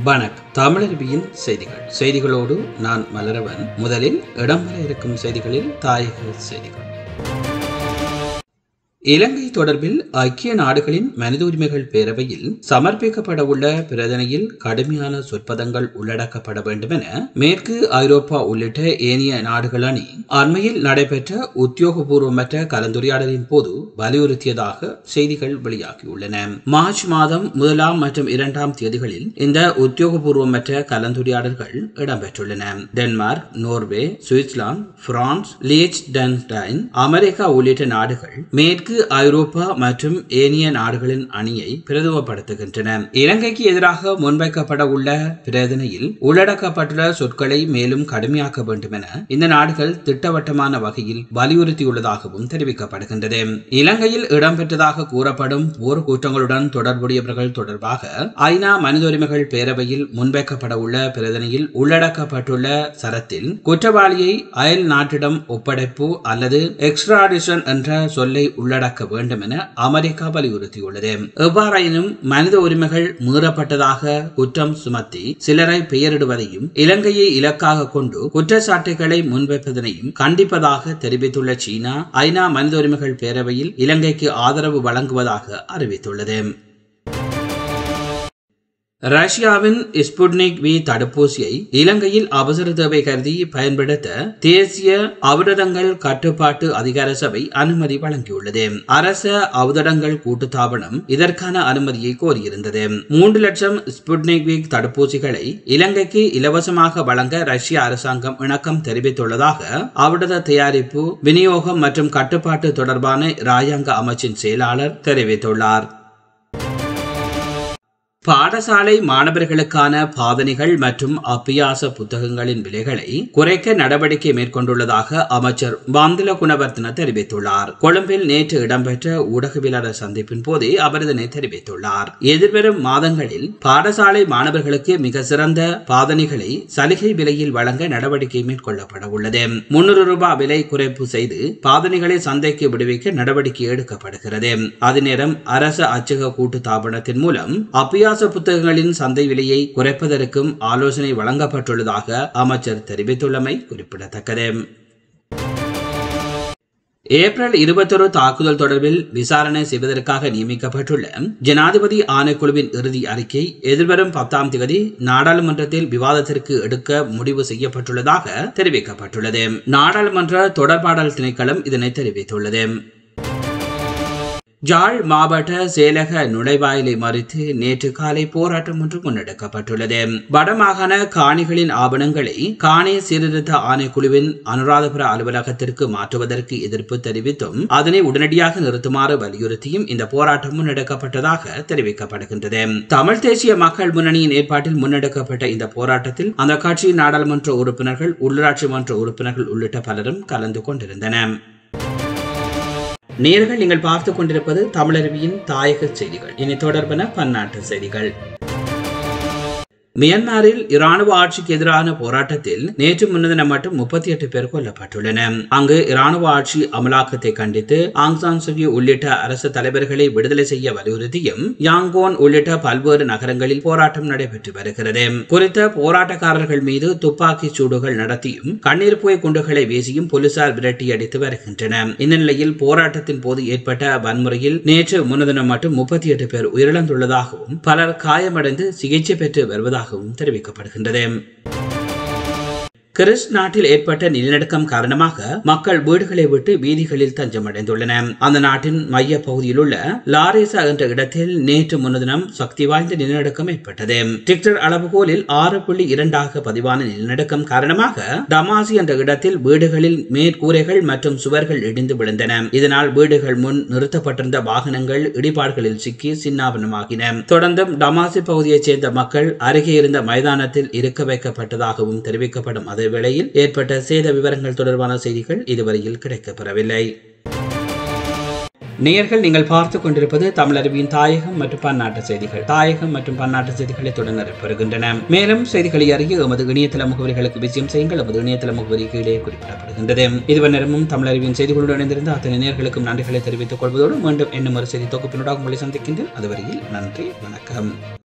வணக்கம் தமிழருவியின் செய்திகள் செய்திகளோடு நான் மலரவன் முதலில் இடம்பெற இருக்கும் செய்திகளில் தாயக செய்திகள் இலங்கை தொடர்பில் ஐக்கிய நாடுகளின் மனித உரிமைகள் பேரவையில் சமர்ப்பிக்கப்பட உள்ள பிரதனையில் கடுமையான சொற்பதங்கள் உள்ளடக்கப்பட வேண்டும் என மேற்கு ஐரோப்பா உள்ளிட்ட ஏனைய நாடுகள் அணி அண்மையில் நடைபெற்ற உத்தியோகபூர்வமற்ற கலந்துரையாடலின் போது வலியுறுத்தியதாக செய்திகள் வெளியாகியுள்ளன மார்ச் மாதம் முதலாம் மற்றும் இரண்டாம் தேதிகளில் இந்த உத்தியோகபூர்வமற்ற கலந்துரையாடல்கள் இடம்பெற்றுள்ளன Denmark Norway Switzerland France Liechtenstein America உள்ளிட்ட நாடுகள் மேற்கு ஐரோப்பா மற்றும் ஏனைய நாடுகளின் அணியை பிரதிநிதிப்படுத்துகின்றன இலங்கைக்கு எதிராக முன்வைக்கப்பட உள்ள பிரேதனையில் உள்ளடக்கப்பட்டுள்ள சொற்களை மேலும் கடுமையாக்க வேண்டும் என இந்த நாடுகள் திட்டவட்டமான வகையில் வலியுறுத்தியுள்ளதாகவும் தெரிவிக்கப்படுகின்றது இலங்கையில் இடம்பெற்றதாக கூறப்படும் போர் குற்றங்களுடன் தொடர்புடையவர்கள் தொடர்பாக ஐநா மனித உரிமைகள் பேரவையில் முன்வைக்கப்பட உள்ள பிரேதனையில் உள்ளடக்கப்பட்டுள்ள சரத்தில் குற்றவாளியை அயல் நாட்டிடம் ஒப்படைப்பு அல்லது எக்ஸ்ட்ராடிஷன் என்ற சொல்லை உள்ளடக்க வேண்டும் என அமெரிக்கா வலியுறுத்தியுள்ளது எவ்வாறாயினும் மனித உரிமைகள் மீறப்பட்டதாக குற்றம் சுமத்தி சிலரை பெயரிடுவதையும் இலங்கையை இலக்காக கொண்டு குற்றச்சாட்டுகளை முன்வைப்பதனையும் கண்டிப்பதாக தெரிவித்துள்ள சீனா ஐநா மனித உரிமைகள் பேரவையில் இலங்கைக்கு ஆதரவு வழங்குவதாக அறிவித்துள்ளது ரஷ்யாவின் ஸ்புட்னிக் வி தடுப்பூசியை இலங்கையில் அவசர தேவை கருதி பயன்படுத்த தேசிய அவதடங்கள் கட்டுப்பாட்டு அதிகார சபை அனுமதி வழங்கியுள்ளது அரச அவதடங்கள் கூட்டுத்தாபனம் இதற்கான அனுமதியை கோரியிருந்தது மூன்று லட்சம் ஸ்புட்னிக் வி தடுப்பூசிகளை இலங்கைக்கு இலவசமாக வழங்க ரஷ்ய அரசாங்கம் இணக்கம் தெரிவித்துள்ளதாக அவடத தயாரிப்பு விநியோகம் மற்றும் கட்டுப்பாட்டு தொடர்பான ராயாங்க அமைச்சின் செயலாளர் தெரிவித்துள்ளார் பாடசாலை மாணவர்களுக்கான பாதனைகள் மற்றும் அபியாச புத்தகங்களின் விலைகளை குறைக்க நடவடிக்கை மேற்கொண்டுள்ளதாக அமைச்சர் பந்தில குணவர்த்தன தெரிவித்துள்ளார் கொழும்பில் நேற்று இடம்பெற்ற ஊடகவியலாளர் சந்திப்பின் போதே அவர் இதனை தெரிவித்துள்ளார் எதிர்வரும் மாதங்களில் பாடசாலை மாணவர்களுக்கு மிக சிறந்த பாதனைகளை சலுகை விலையில் வழங்க நடவடிக்கை மேற்கொள்ளப்பட உள்ளது முன்னூறு ரூபாய் விலை குறைப்பு செய்து பாதனைகளை சந்தைக்கு விடுவிக்க நடவடிக்கை எடுக்கப்படுகிறது அதே நேரம் அரசு அச்சக கூட்டு தாபனத்தின் மூலம் அபியாச இலவச புத்தகங்களின் சந்தை விலையை குறைப்பதற்கும் ஆலோசனை வழங்கப்பட்டுள்ளதாக அமைச்சர் தெரிவித்துள்ளமை குறிப்பிடத்தக்கது ஏப்ரல் இருபத்தொரு தாக்குதல் தொடர்பில் விசாரணை செய்வதற்காக நியமிக்கப்பட்டுள்ள ஜனாதிபதி ஆணைக்குழுவின் இறுதி அறிக்கை எதிர்வரும் பத்தாம் தேதி நாடாளுமன்றத்தில் விவாதத்திற்கு எடுக்க முடிவு செய்யப்பட்டுள்ளதாக தெரிவிக்கப்பட்டுள்ளது நாடாளுமன்ற தொடர்பாடல் திணைக்களம் இதனை தெரிவித்துள்ளது ஜாழ் மாவட்ட சேலக நுழைவாயிலை மறித்து நேற்று காலை போராட்டம் ஒன்று முன்னெடுக்கப்பட்டுள்ளது வடமாகாண காணிகளின் ஆவணங்களை காணி சீர்திருத்த ஆணைக்குழுவின் அனுராதபுர அலுவலகத்திற்கு மாற்றுவதற்கு எதிர்ப்பு தெரிவித்தும் அதனை உடனடியாக நிறுத்துமாறு வலியுறுத்தியும் இந்த போராட்டம் முன்னெடுக்கப்பட்டதாக தெரிவிக்கப்படுகின்றது தமிழ் தேசிய மக்கள் முன்னணியின் ஏற்பாட்டில் முன்னெடுக்கப்பட்ட இந்த போராட்டத்தில் அந்த கட்சியின் நாடாளுமன்ற உறுப்பினர்கள் உள்ளாட்சி மன்ற உறுப்பினர்கள் உள்ளிட்ட பலரும் கலந்து கொண்டிருந்தனர் நேர்கள் நீங்கள் பார்த்து கொண்டிருப்பது தமிழருவியின் தாயக செய்திகள் இனி தொடர்பான பன்னாட்டு செய்திகள் மியான்மரில் இராணுவ ஆட்சிக்கு எதிரான போராட்டத்தில் நேற்று முன்தினம் மட்டும் முப்பத்தி எட்டு பேர் கொல்லப்பட்டுள்ளனர் அங்கு இராணுவ ஆட்சி அமலாக்கத்தை கண்டித்து ஆங் சான் சுகி உள்ளிட்ட அரசு தலைவர்களை விடுதலை செய்ய வலியுறுத்தியும் யாங்கோன் உள்ளிட்ட பல்வேறு நகரங்களில் போராட்டம் நடைபெற்று வருகிறது குறித்த போராட்டக்காரர்கள் மீது துப்பாக்கி சூடுகள் நடத்தியும் கண்ணீர் புகை குண்டுகளை வீசியும் போலீசார் விரட்டி அடித்து வருகின்றனர் இந்த நிலையில் போராட்டத்தின் போது ஏற்பட்ட வன்முறையில் நேற்று முன்தினம் மட்டும் முப்பத்தி எட்டு பேர் உயிரிழந்துள்ளதாகவும் பலர் காயமடைந்து சிகிச்சை பெற்று வருவதாக உள்ளதாகவும் தெரிவிக்கப்படுகின்றது கிறிஸ் நாட்டில் ஏற்பட்ட நிலநடுக்கம் காரணமாக மக்கள் வீடுகளை விட்டு வீதிகளில் தஞ்சமடைந்துள்ளனர் அந்த நாட்டின் மைய பகுதியில் உள்ள லாரேசா என்ற இடத்தில் நேற்று முன்தினம் சக்தி வாய்ந்த நிலநடுக்கம் ஏற்பட்டது டிக்டர் அளவுகோலில் ஆறு புள்ளி இரண்டாக பதிவான நிலநடுக்கம் காரணமாக டமாசி என்ற இடத்தில் வீடுகளில் மேற்கூரைகள் மற்றும் சுவர்கள் இடிந்து விழுந்தன இதனால் வீடுகள் முன் நிறுத்தப்பட்டிருந்த வாகனங்கள் இடிபாடுகளில் சிக்கி சின்னாபனமாகின தொடர்ந்தும் டமாசி பகுதியைச் சேர்ந்த மக்கள் அருகே இருந்த மைதானத்தில் இருக்க வைக்கப்பட்டதாகவும் தெரிவிக்கப்படும் அதே வேளையில் ஏற்பட்ட சேத விவரங்கள் தொடர்பான செய்திகள் இதுவரையில் கிடைக்கப்பெறவில்லை நேயர்கள் நீங்கள் பார்த்துக் கொண்டிருப்பது தமிழருவியின் தாயகம் மற்றும் பன்னாட்டு செய்திகள் தாயகம் மற்றும் பன்னாட்டு செய்திகளை தொடர்ந்து பெறுகின்றன மேலும் செய்திகளை அறிய எமது இணையதள முகவரிகளுக்கு விஜயம் செய்யுங்கள் எமது இணையதள முகவரி கீழே குறிப்பிடப்படுகின்றது இதுவரை நேரமும் தமிழருவியின் செய்திகளுடன் இணைந்திருந்த அத்தனை நேர்களுக்கும் நன்றிகளை தெரிவித்துக் கொள்வதோடு மீண்டும் இன்னும் ஒரு செய்தி தொகுப்பினூடாக உங்களை சந்திக்கின்றேன் அதுவரையில் நன்றி வணக்கம்